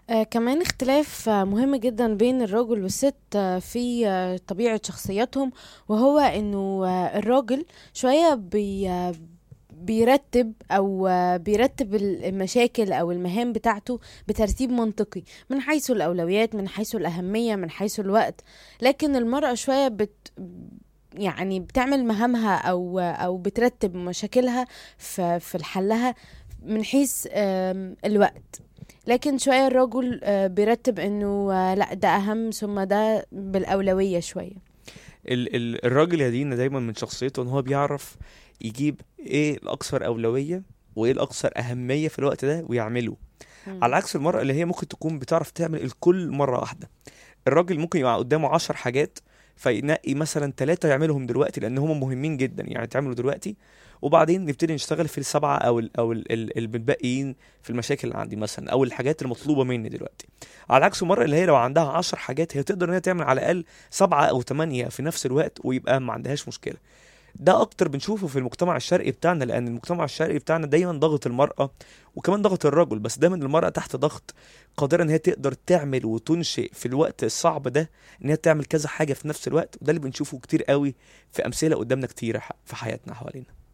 آه كمان اختلاف آه مهم جدا بين الرجل والست آه في آه طبيعة شخصياتهم وهو انه آه الراجل شوية بي آه بيرتب او آه بيرتب المشاكل او المهام بتاعته بترتيب منطقي من حيث الاولويات من حيث الاهمية من حيث الوقت لكن المرأة شوية بت يعني بتعمل مهامها او او بترتب مشاكلها في في حلها من حيث آم، الوقت لكن شوية الرجل آه، بيرتب انه آه، لا ده اهم ثم ده بالاولوية شوية ال ال الراجل يا دينا دايما من شخصيته ان هو بيعرف يجيب ايه الاكثر اولويه وايه الاكثر اهميه في الوقت ده ويعمله مم. على عكس المرأة اللي هي ممكن تكون بتعرف تعمل الكل مرة واحدة الراجل ممكن يبقى قدامه عشر حاجات فينقي مثلا ثلاثة يعملهم دلوقتي لأن هم مهمين جدا يعني يتعملوا دلوقتي وبعدين نبتدي نشتغل في السبعة أو ال أو ال- ال- المتبقيين في المشاكل اللي عندي مثلا أو الحاجات المطلوبة مني دلوقتي على عكس المرأة اللي هي لو عندها عشر حاجات هي تقدر إن هي تعمل على الأقل سبعة أو ثمانية في نفس الوقت ويبقى ما عندهاش مشكلة ده اكتر بنشوفه في المجتمع الشرقي بتاعنا لان المجتمع الشرقي بتاعنا دايما ضغط المرأة وكمان ضغط الرجل بس دايما المرأة تحت ضغط قادرة ان هي تقدر تعمل وتنشئ في الوقت الصعب ده ان هي تعمل كذا حاجة في نفس الوقت وده اللي بنشوفه كتير قوي في امثلة قدامنا كتيرة ح- في حياتنا حوالينا